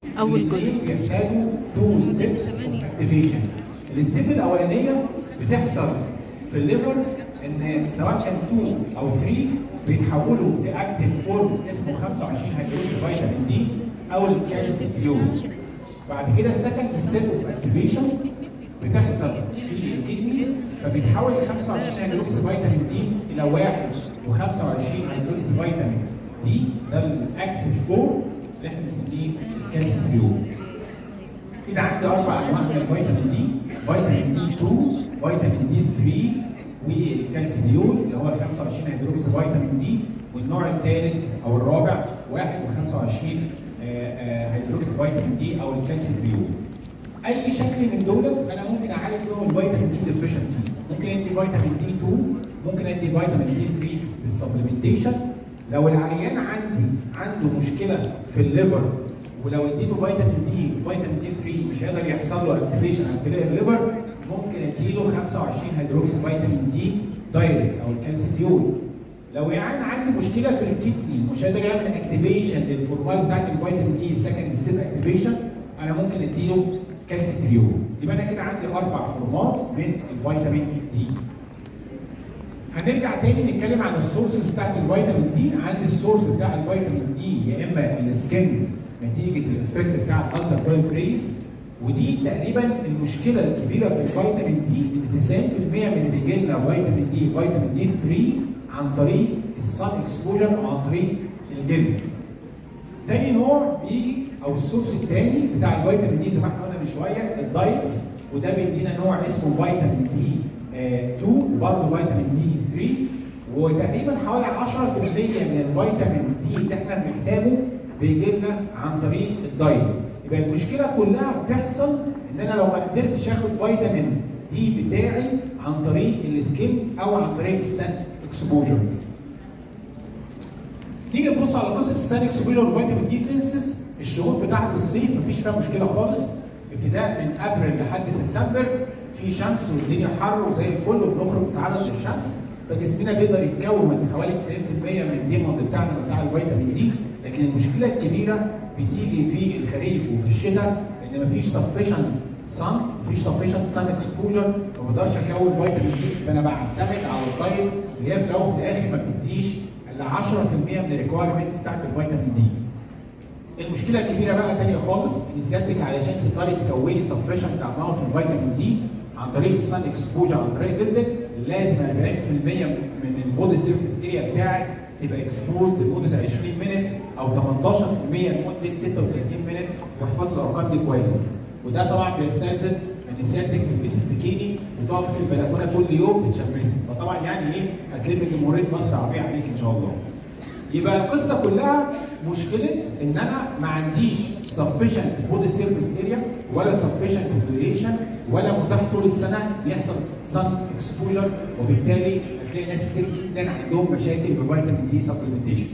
اول جزء بيحتاجوا تو ستيبس اكتيفيشن الستيب الاولانيه بتحصل في الليفر ان سواء كان 2 او 3 بيتحولوا لاكتيف فورم اسمه 25 هيدروكسي فيتامين دي او الكالسيوم بعد كده السكند ستيب اوف اكتيفيشن بتحصل في الكدني فبيتحول ل 25 هيدروكسي فيتامين دي الى 1 و25 هيدروكسي فيتامين دي ده الاكتيف فورم اللي احنا بنسميه الكالسيوم كده عندي اربع انواع من الفيتامين دي فيتامين دي 2 فيتامين دي 3 والكالسيديول اللي هو 25 هيدروكسي فيتامين دي والنوع الثالث او الرابع 1 و25 هيدروكسي فيتامين دي او الكالسيديول اي شكل من دول انا ممكن اعالج بيهم الفيتامين دي ديفشنسي ممكن ادي فيتامين دي 2 ممكن ادي فيتامين دي 3 بالسبلمنتيشن لو العيان عندي عنده مشكله في الليفر ولو اديته فيتامين دي فيتامين دي 3 مش هيقدر يحصل له اكتيفيشن عن طريق الليفر ممكن اديله 25 هيدروكسي فيتامين دي دايركت او الكالسيديول لو يعني عندي مشكله في الكدني مش قادر يعمل اكتيفيشن للفورمال بتاعت الفيتامين دي سكند ستيب اكتيفيشن انا ممكن اديله كالسيتريول يبقى انا كده عندي اربع فورمات من الفيتامين دي هنرجع تاني نتكلم عن السورسز بتاعت الفيتامين دي عندي السورس بتاع الفيتامين دي يا اما السكن نتيجه الافكت بتاع الالترا فايولت ريز ودي تقريبا المشكله الكبيره في الفيتامين دي ان 90% من اللي بيجي لنا فيتامين دي فيتامين دي 3 عن طريق الصن اكسبوجر او عن طريق الجلد. تاني نوع بيجي او السورس الثاني بتاع الفيتامين دي زي ما احنا قلنا من شويه الدايت وده بيدينا نوع اسمه فيتامين دي 2 وبرضه فيتامين دي 3 وتقريبا حوالي 10% من الفيتامين دي اللي احنا بنحتاجه بيجي لنا عن طريق الدايت يبقى المشكله كلها بتحصل ان انا لو ما قدرتش اخد فيتامين دي بتاعي عن طريق السكين او عن طريق السن اكسبوجر نيجي نبص على قصه السن اكسبوجر وفيتامين دي سينسس الشهور بتاعه الصيف مفيش فيها مشكله خالص ابتداء من ابريل لحد سبتمبر في شمس والدنيا حر وزي الفل وبنخرج نتعرض للشمس فجسمنا بيقدر يتكون من حوالي 90% من الديموند بتاعنا بتاع الفيتامين دي لكن المشكله الكبيره بتيجي في الخريف وفي الشتاء ان مفيش سفشن صن مفيش سفشن سان اكسبوجر ما بقدرش اكون فيتامين دي فانا بعتمد على الدايت اللي هي في الاول وفي الاخر ما بتديش الا 10% من الريكوايرمنتس بتاعت الفيتامين دي. المشكله الكبيره بقى تانية خالص ان سيادتك علشان تقدري تكوني سفشن اماونت من فيتامين دي عن طريق السان اكسبوجر عن طريق جلدك لازم 40% من البودي سيرفيس اريا بتاعك تبقى اكسبوز لمده 20 مينت او 18% لمده 36 مينت واحفظوا الارقام دي كويس وده طبعا بيستلزم ان سيادتك تلبسي البيكيني وتقفي في البلكونه كل يوم تتشمسي فطبعا يعني ايه هتلم جمهوريه مصر العربيه عليك ان شاء الله يبقى القصه كلها مشكله ان انا ما عنديش sufficient body surface area ولا sufficient duration ولا متاح طول السنه يحصل sun exposure وبالتالي هتلاقي ناس كتير جدا عندهم مشاكل في فيتامين دي سبلمنتيشن.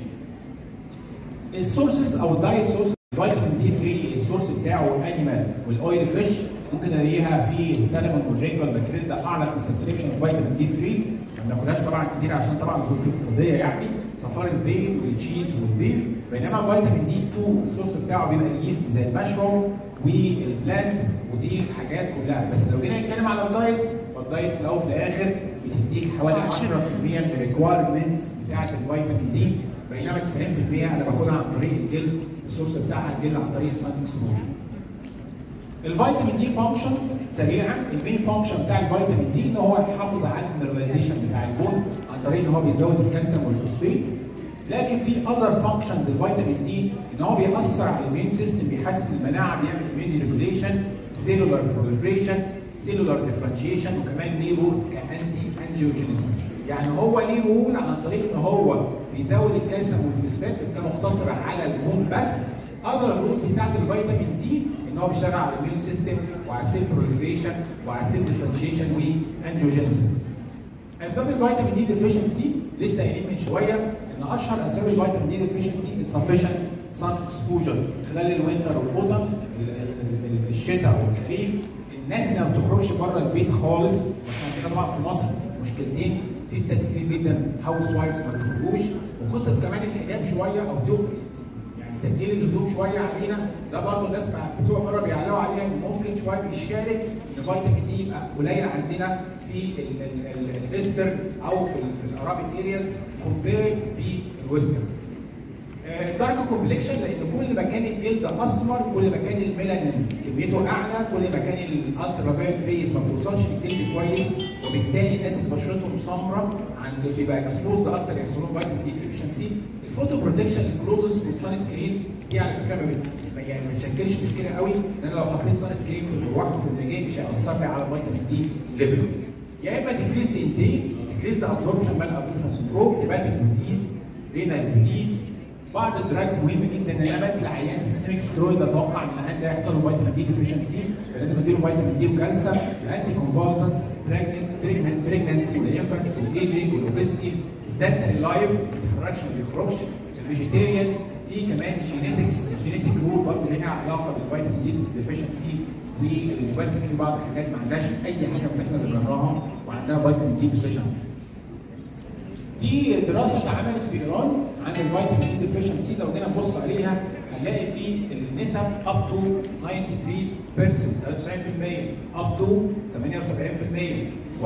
السورسز او الدايت سورس فيتامين دي 3 السورس بتاعه الانيمال والاويل فيش ممكن الاقيها في السلمون والرينج والبكريل ده اعلى كونسنتريشن فيتامين دي 3 ما بناكلهاش طبعا كتير عشان طبعا الظروف الاقتصاديه يعني صفار البيض والتشيز والبيف بينما فيتامين دي 2 السورس بتاعه بيبقى اليست زي المشروم والبلانت ودي حاجات كلها بس لو جينا نتكلم على الدايت فالدايت في الاول وفي الاخر بتديك حوالي 10% من الريكوايرمنتس بتاعت الفيتامين دي بينما 90% انا باخدها عن طريق الجلد السورس بتاعها الجلد عن طريق السان اكسبوجر. الفيتامين دي فانكشنز سريعا المين فانكشن بتاع الفيتامين دي ان هو يحافظ على المينراليزيشن بتاع البون عن طريق ان هو بيزود الكالسيوم والفوسفات لكن في اذر فانكشنز الفيتامين دي ان هو بيأثر على المين سيستم بيحسن المناعه بيعمل اميون ريجوليشن سيلولار بروليفريشن سيلولار ديفرنشيشن وكمان ليه رول كانتي انجيوجينيسيس يعني هو ليه رول عن طريق ان هو بيزود الكالسيوم والفوسفات بس ده مقتصر على البون بس اذر رولز بتاعت الفيتامين دي ان هو بيشتغل على الاميون سيستم وعلى السيل بروليفريشن وعلى السيل ديفرنشيشن وانجيوجينيسيس اسباب الفيتامين دي ديفيشنسي لسه قايلين من شويه ان اشهر اسباب الفيتامين دي ديفيشنسي السفشن سان اكسبوجر خلال الوينتر والاوتم الشتاء والخريف الناس اللي ما بتخرجش بره البيت خالص احنا عندنا طبعا في مصر مشكلتين في ستات كتير جدا هاوس وايف ما بتخرجوش وقصه كمان الحجاب شويه او دول يعني تقليل الهدوء شويه علينا ده برضه الناس بتوع بره بيعلقوا عليها ان ممكن شويه بيشارك ان فيتامين دي يبقى قليل عندنا في الايستر او في, في الارابيك ارياز كومبيرد بالويسترن الدارك كومبلكشن لان كل ما كان الجلد اسمر كل ما كان الميلانين كميته اعلى كل ما كان الالترا فايولت ريز ما بتوصلش للجلد كويس وبالتالي الناس اللي بشرتهم سمراء عند بيبقى اكسبوزد اكتر يحصل لهم فيتامين دي ديفيشنسي الفوتو بروتكشن الكلوزس والسان سكرينز دي على فكره ما بت... يعني ما بتشكلش مشكله قوي لان لو حطيت سان سكرين في المروحه وفي الرجال مش هياثر لي على الفيتامين دي ليفل يا اما ديكريز انتيك ديكريز ابزوربشن مال ابزوربشن سندروم هيباتيك ديزيز رينال ديزيز بعض الدراجز مهمه جدا ان انا بدي العيان سيستميك سترويد اتوقع ان العيان ده يحصل له فيتامين دي ديفيشنسي فلازم اديله فيتامين دي وكالسيوم الانتي كونفالسنس بريجننت بريجننسي والانفانتس والايجنج والاوبستي ستاتنري لايف ما بيتحركش ما بيخرجش الفيجيتيريانز في كمان جينيتكس جينيتك جروب برضه ليها علاقه بالفيتامين دي ديفيشنسي والباسك في بعض الحاجات ما عندهاش اي حاجه من اللي احنا ذكرناها وعندها فيتامين دي ديفيشنسي في دراسه اتعملت في ايران عن الفيتامين دي ديفيشنسي لو جينا نبص عليها هنلاقي في النسب اب تو 93% 93% اب تو 78% 41% 71% 85%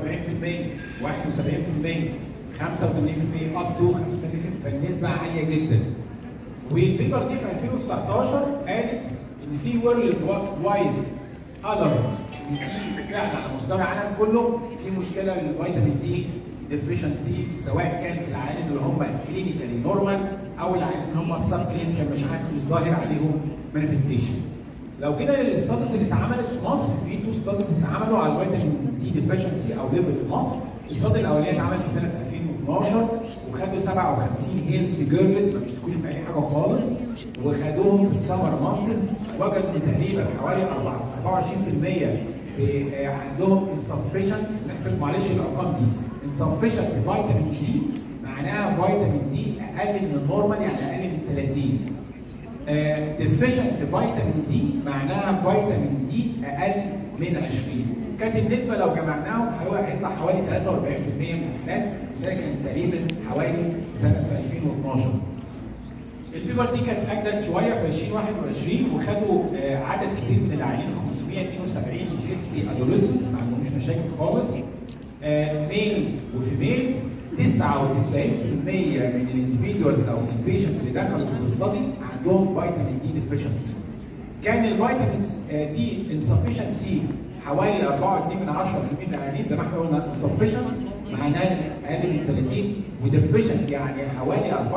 اب تو 85% فالنسبه عاليه جدا والبيبر دي في 2019 قالت ان في وورلد وايد قدر ان في فعلا على مستوى العالم كله في مشكله للفيتامين دي ديفيشنسي سواء كان في العيانين اللي هم كلينيكالي نورمال او العيانين اللي هم السب كلينيكال مش عارف مش ظاهر عليهم مانيفستيشن. لو كده الستاتس اللي اتعملت في مصر في تو ستاتس اتعملوا على الفيتامين دي ديفيشنسي او ليفل في مصر. الستاتس الاولاني اتعمل في سنه 2012 وخدوا 57 هيلث جيرلز ما بيشتكوش من اي حاجه خالص وخدوهم في السمر مانسز وجدوا ان تقريبا حوالي 24% عندهم insufficient نحفظ معلش الارقام دي insufficient فيتامين دي معناها فيتامين دي اقل من النورمال يعني اقل من 30 deficient فيتامين دي معناها فيتامين دي اقل من 20 كانت النسبه لو جمعناهم هيطلع حوالي 43% من الحالات بس كانت تقريبا حوالي سنه 2012 البيبر دي كانت اجدد شويه في 2021 وخدوا عدد كبير من العيانين 572 فيكسي ادوليسنس ما عندهمش مشاكل خالص ميلز وفيميلز 99% من الاندفيدوالز او البيشنت اللي دخلوا في الاستادي عندهم فيتامين دي ديفيشنسي كان الفيتامين دي انسفشنسي حوالي 4.2 من 10% من العيانين زي ما احنا قلنا انسفشنت معناه اقل من 30 وديفيشنت يعني حوالي 94%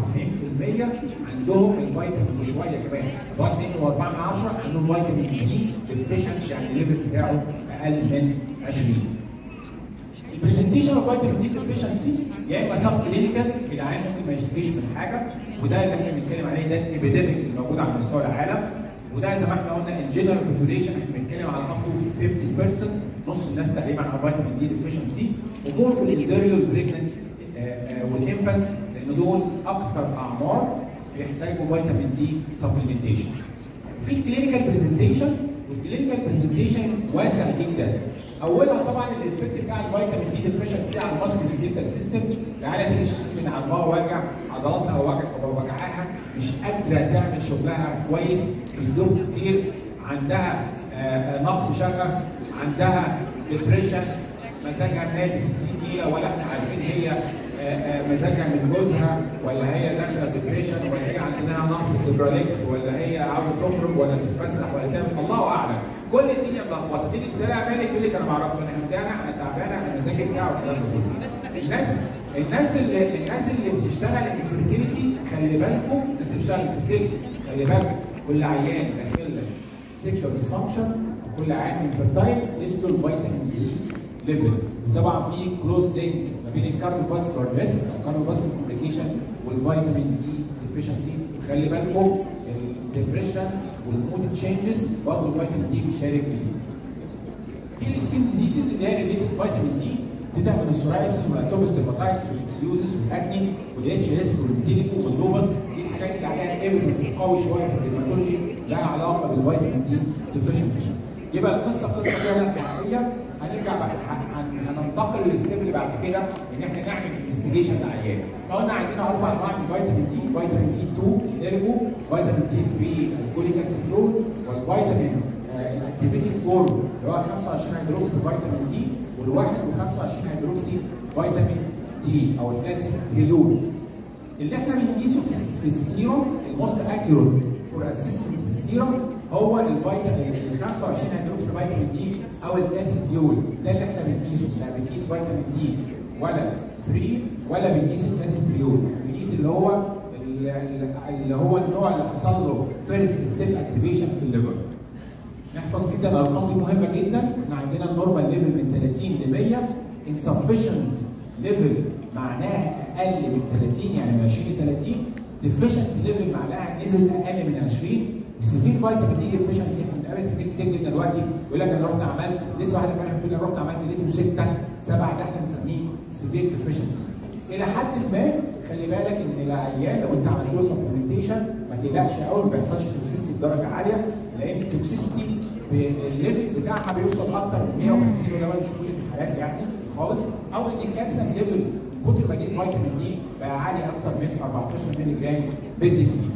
عندهم الفيتامين وشويه كمان 94 و4 من 10 عندهم فيتامين دي ديفيشنت يعني الليفل بتاعه اقل من 20 البرزنتيشن اوف فيتامين دي ديفيشنسي يا اما سب كلينيكال العيان ممكن ما يشتكيش من حاجه وده اللي احنا بنتكلم عليه ده الابيديميك اللي موجود على مستوى العالم وده زي ما احنا قلنا الجنرال بوبوليشن احنا بنتكلم على اب تو 50% نص الناس تقريبا على فيتامين دي ديفيشنسي ومور في الالديريو البريجننت والانفانتس لان دول اكثر اعمار بيحتاجوا فيتامين دي سبلمنتيشن. في الكلينيكال برزنتيشن والكلينيكال برزنتيشن واسع جدا. اولها طبعا الايفكت بتاع الفيتامين دي ديفيشنسي على الماسكول سكيلتال سيستم العيله تيجي تشتكي من عظمها وجع عضلاتها وجع وجعها مش قادره تعمل شغلها كويس بتدوخ كتير عندها آه نقص شغف عندها ديبريشن مزاجها نادي 60 دقيقه ولا احنا عارفين هي مزاجها من جوزها ولا هي داخله ديبريشن ولا هي عندها نقص سيبراليكس ولا هي عاوزه تخرج ولا تتفسح ولا تعمل الله اعلم كل الدنيا ملخبطه تيجي تسالها مالك يقول لك انا ما اعرفش انا همدانه انا تعبانه انا مزاجي بتاعه والكلام ده الناس الناس اللي الناس اللي بتشتغل الفيرتيليتي خلي بالكم الناس اللي بتشتغل الفيرتيليتي خلي بالكم كل عيان داخل لك سيكشوال ديسفانكشن كل عيان انفيرتايل ليستو الفيتامين دي ليفل وطبعا في كلوز لينك ما بين الكارديوفاسكولار ريست او كارديوفاسكولار كومبليكيشن والفيتامين دي ديفيشنسي خلي بالكم الدبريشن والمود تشينجز برضه الفيتامين دي بيشارك فيه. في السكين ديزيزز اللي هي ريليتد فيتامين دي تبدا من السورايسيس والاتوبيك ديرماتايتس والاكسيوزس والاكني والاتش اس والتيليكو واللوبس دي الحاجات اللي عليها ايفيدنس قوي شويه في الديرماتولوجي لها علاقه بالفيتامين دي ديفيشنسي. يبقى القصه قصه فيها تعريفيه هنرجع بعد هننتقل للستيب اللي بعد كده ان احنا نعمل انفستيجيشن للعيان. قلنا عندنا اربع انواع من الفيتامين دي فيتامين دي 2 الارجو فيتامين دي 3 الكوليكالسيفلور والفيتامين الاكتيفيتد فورم اللي هو 25 هيدروكسي فيتامين دي والواحد و25 هيدروكسي فيتامين دي او الكالسيوم ريول اللي احنا بنقيسه في في السيروم الموست اكيوريت فور اسيستنت في السيروم هو الفيتامين ال 25 هيدروكسي فيتامين دي او الكالسيوم ده اللي احنا بنقيسه لا بنقيس فيتامين دي ولا 3 ولا بنقيس الكالسيوم بنقيس اللي هو اللي هو النوع اللي حصل له فيرست ستيب اكتيفيشن في الليفر نحفظ جدا الارقام دي مهمه جدا احنا عندنا النورمال ليفل من 30 ل 100 insufficient ليفل معناها اقل من 30 يعني من 20 ل 30 deficient ليفل معناها نزل اقل من 20 وسيفير فيتامين دي ديفيشنسي احنا بنقابل في كتير جدا دلوقتي يقول لك انا رحت عملت لسه واحد امبارح بتقول لي انا رحت عملت لقيته 6 7 ده احنا بنسميه سيفير ديفيشنسي الى حد ما خلي بالك ان العيان لو انت عملت له سبلمنتيشن ما تقلقش قوي ما بيحصلش توكسيستي بدرجه عاليه لان التوكسيستي الليفل بتاعها بيوصل اكتر من 150 وده ما بنشوفوش في الحالات يعني خالص او ان الكالسيوم ليفل كتر ما جيت فيتامين دي بقى عالي اكتر من 14 مللي جرام بالديسيليتر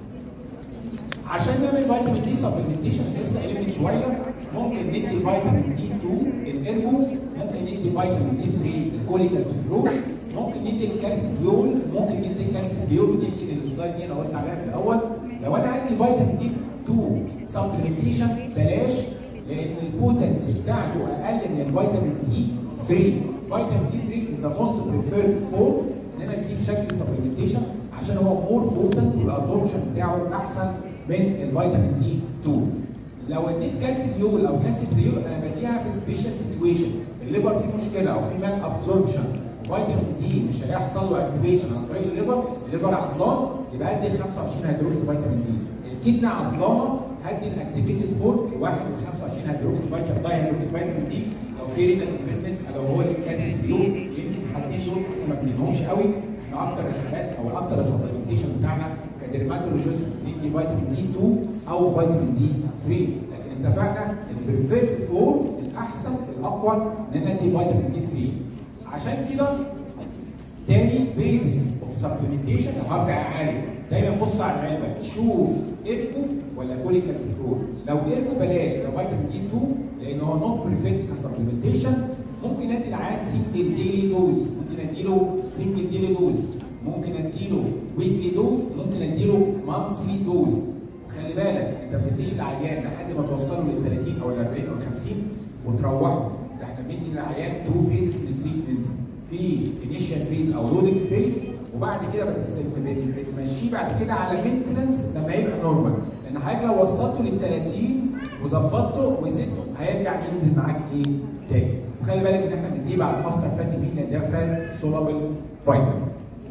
عشان نعمل فيتامين دي سبلمنتيشن لسه قايلين شويه ممكن ندي فيتامين دي 2 الارجو ممكن ندي فيتامين دي 3 الكوليكالسيفلور ممكن ندي الكالسيوم ممكن ندي الكالسيوم يمكن السلايد دي انا قلت عليها في الاول لو انا عندي فيتامين دي 2 سبلمنتيشن بلاش لان البوتنسي بتاعته اقل من الفيتامين دي 3 فيتامين دي 3 ذا موست بريفيرد فورم ان انا اديه بشكل سبلمنتيشن عشان هو مور بوتنت يبقى الابزوربشن بتاعه احسن من الفيتامين دي 2 لو اديت كالسيوم او كالسيوم انا بديها في سبيشال سيتويشن الليفر فيه مشكله او في مال ابزوربشن فيتامين دي مش هيحصل له اكتيفيشن عن طريق الليفر الليفر عطلان يبقى ادي ال 25 هيدروكسي فيتامين دي الكدنه عطلانه هدي الاكتيفيتد فور 1 و 25 هيدروكسي فيتامين داي هيدروكسي فيتامين دي لو في رينال كوميتمنت لو هو الكالسيوم يمكن حالتين دول احنا ما بنلهمش قوي احنا اكتر الحالات او اكتر السبلمنتيشن بتاعنا كديرماتولوجيست ندي فيتامين دي 2 او فيتامين دي 3 لكن اتفقنا البريفيرد فور الاحسن الاقوى ان انا ادي فيتامين دي 3 عشان كده تاني بيزكس اوف سبلمنتيشن لو هرجع اعالج دايما بص على العلبه شوف ايركو ولا كوليكالسيفرول لو ايركو بلاش لو فيتامين دي 2 لان هو نوت بريفيرد كسبلمنتيشن ممكن ادي العيان سنجل ديلي دوز ممكن اديله سنجل ديلي دوز ممكن اديله ويكلي دوز ممكن اديله مانثلي دوز خلي بالك انت ما بتديش العيان لحد ما توصله لل 30 او ال 40 او ال 50 وتروحه ده احنا بندي للعيان تو فيزز للتريتمنت في انيشال فيز او لودنج فيز وبعد كده بتمشيه بعد كده على مينتنس لما يبقى نورمال لان حضرتك لو وصلته لل 30 وظبطته وسبته هيرجع ينزل معاك ايه تاني وخلي بالك ان احنا بنديه بعد افتر فاتي مين لان ده فات سولابل فيتامين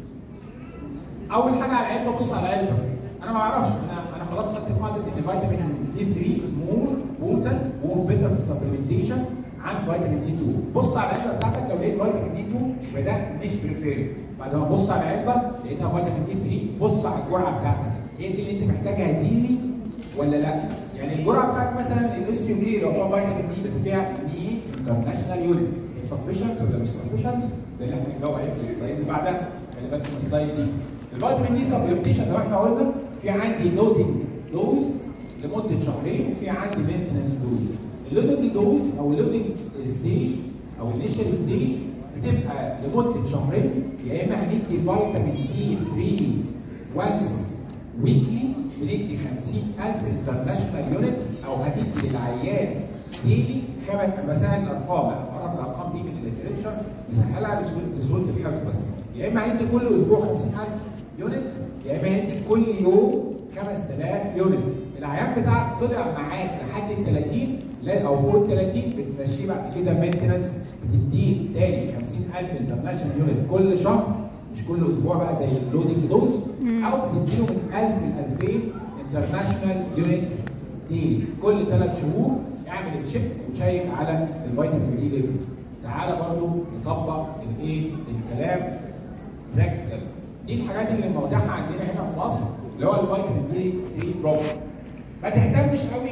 اول حاجه على العلبه بص على العلبه انا ما اعرفش انا انا خلاص خدت قاعده ان فيتامين دي 3 مور بوتنت مور بيتر في السبلمنتيشن عن فيتامين دي 2 بص على العلبه بتاعتك لو لقيت فيتامين دي 2 يبقى ده مش بريفير بعد ما تبص على العلبه لقيتها فيتامين دي 3 بص على الجرعه بتاعتك هي دي اللي انت محتاجها ديلي ولا لا يعني الجرعه بتاعتك مثلا الاس يو دي لو هو فيتامين دي بس فيها دي انترناشونال يونت سفشنت ولا مش سفشنت ده اللي احنا بنجاوب عليه في السلايد اللي بعدها خلي بالك من السلايد دي الفيتامين دي سبلمنتيشن زي ما احنا قلنا في عندي لودنج دوز لمده شهرين وفي عندي مينتنس دوز اللودنج دوز او اللودنج ستيج او الانيشال ستيج بتبقى لمده شهرين يا اما هندي فيتامين دي 3 وانس ويكلي بندي 50000 انترناشونال يونت او هتدي للعيان ديلي خمس مسائل الارقام قرب الارقام دي من الليترشر مسهلها لسهوله الحفظ بس يا اما هندي كل اسبوع 50000 يونت يا اما هندي كل يوم 5000 يونت العيان بتاعك طلع معاك لحد ال 30 لا او فوق ال 30 بتمشيه بعد كده مينتنس بتديه تاني 50000 انترناشونال يونت كل شهر مش كل اسبوع بقى زي اللودنج دوز او بتديله من 1000 ل 2000 انترناشونال يونت دي كل ثلاث شهور اعمل تشيك وتشيك على الفيتامين دي ليفل تعالى برضو نطبق الايه الكلام براكتيكال دي الحاجات اللي موضحها عندنا هنا في مصر اللي هو الفيتامين دي 3 بروجرام ما تهتمش قوي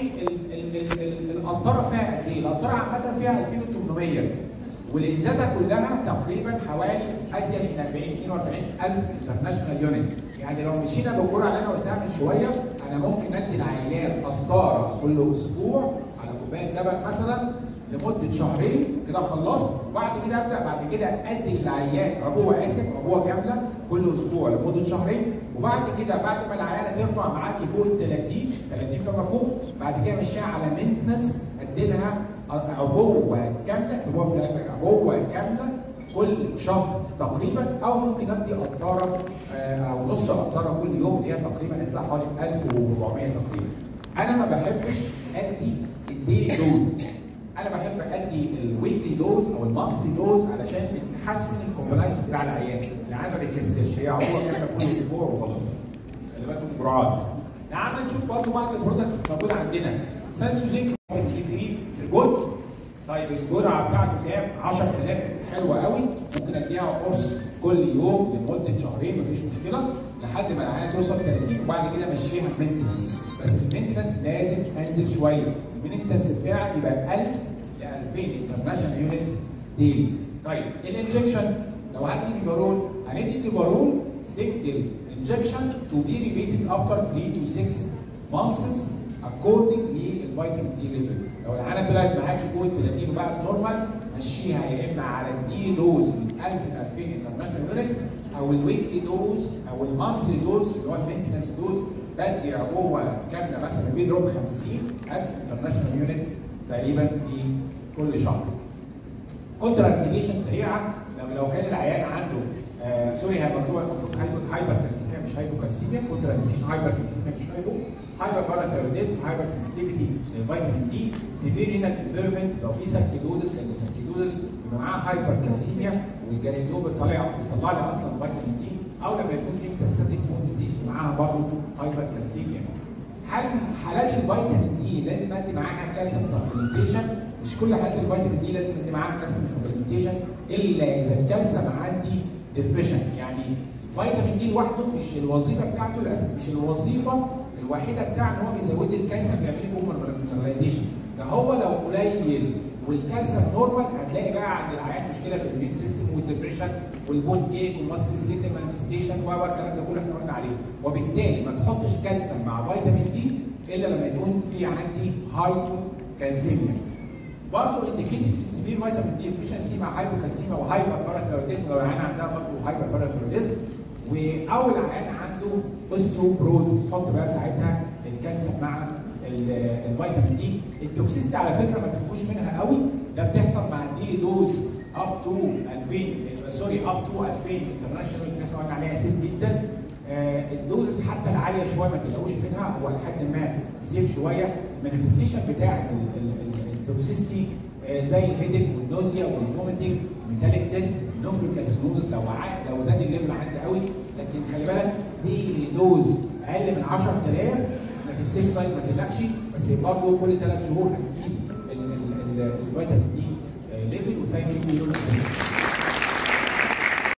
القنطره فيها قد ايه؟ القنطره عامه فيها 2800 والازازه كلها تقريبا حوالي ازيد من 40 42 الف انترناشونال يونت يعني لو مشينا بالجرعه اللي انا قلتها من شويه انا ممكن ادي العيان قطاره كل اسبوع على كوبايه لبن مثلا لمده شهرين كده خلصت وبعد كده ابدا بعد كده ادي للعيان عبوه اسف عبوه كامله كل اسبوع لمده شهرين وبعد كده بعد ما العيانه ترفع معاكي فوق ال 30 30 فما فوق بعد كده مشيها على مينتنس ادي لها عبوه كامله اكتبوها في العلبه عبوه كامله كل شهر تقريبا او ممكن ادي قطاره او نص قطاره كل يوم اللي هي تقريبا يطلع حوالي 1400 تقريبا. انا ما بحبش ادي الديلي دوز انا بحب ادي الويكلي دوز او المانثلي دوز علشان بتحسن الكومبلاينس بتاع العيان العيان ما بيتكسرش هي عبوه كامله كل اسبوع وخلاص خلي بالكم من الجرعات تعالى نشوف برضه بعض البرودكتس موجوده عندنا سانسوزينك سي 3 جود طيب الجرعه بتاعته كام 10000 حلوه قوي ممكن اديها قرص كل يوم لمده شهرين مفيش مشكله لحد ما العيان توصل 30 وبعد كده امشيها مينتنس بس المينتنس لازم انزل شويه المينتنس بتاعي يبقى 1000 ل 2000 انترناشونال يونت ديلي طيب الانجكشن لو هدي ليفرول هندي ليفرول سيجل انجكشن تو بي ريبيتد افتر 3 تو 6 مانثس اكوردنج للفيتامين دي ليفل لو العينه طلعت معاكي فوق ال 30 وبقت نورمال مشيها يا اما على الدي دوز من 1000 ل 2000 انترناشونال يونت او الويكلي دوز او المانثلي دوز اللي هو المينتنس دوز بدي عبوه كامله مثلا بيضرب 50000 انترناشونال يونت تقريبا في كل شهر. كونترا انديكيشن سريعه لو لو كان العيان عنده آه سوري هي مكتوبه المفروض هايبر كالسيميا مش هايبوكالسيميا كونترا انديكيشن هايبر كالسيميا مش هايبو هايبر باراثيروديزم هايبر سنسيتيفيتي للفيتامين دي سيفير رينال امبيرمنت لو في ساركيدوزس لان الساركيدوزس بيبقى معاه هايبر كالسيميا والجليدوب طالع بيطلع لي اصلا فيتامين دي او لما يكون في ميتاستاتيك بون ديزيز ومعاها برضه هايبر كالسيميا هل حالات الفيتامين دي لازم ادي معاها كالسيوم سبلمنتيشن مش كل حالات الفيتامين دي لازم ادي معاها كالسيوم سبلمنتيشن الا اذا الكالسيوم عندي ديفيشنت يعني فيتامين دي لوحده مش الوظيفه بتاعته مش الوظيفه الوحيده بتاعه ان هو بيزود لي الكالسيوم بيعمل لي اوفر مينراليزيشن ده هو لو قليل والكالسيوم نورمال هتلاقي بقى عند العيان مشكله في البيت سيستم والدبريشن والبون ايك والماسكوسكيتال مانيفستيشن والكلام ده كله احنا قلنا عليه وبالتالي ما تحطش كالسيوم مع فيتامين دي الا لما يكون في عندي هايبو كالسيميا برضه انديكيتد في السيفير فيتامين دي افشنسي مع هايبوكالسيميا وهايبر باراثيروديزم لو العيان عندها برضه هايبر باراثيروديزم او العيان عنده اوستروبروزس حط بقى ساعتها الكالسيوم مع الفيتامين دي التوكسيستي على فكره ما تخافوش منها قوي ده بتحصل مع الدي دوز اب تو 2000 سوري اب تو 2000 انترناشونال اللي احنا قلنا عليها سيف جدا آه الدوزز حتى العاليه شويه ما تقلقوش منها هو لحد ما سيف شويه المانيفستيشن بتاع التوكسيستي آه زي الهيدك والنوزيا والفوميتنج ميتاليك تيست نوفلوكالسينوزس لو عاد لو زاد الليفل عندي قوي لكن خلي بالك دي دوز اقل من 10000 احنا في السيف سايد ما تقلقش بس برضه كل ثلاث شهور هتقيس الفيتامين دي ليفل وثانك يو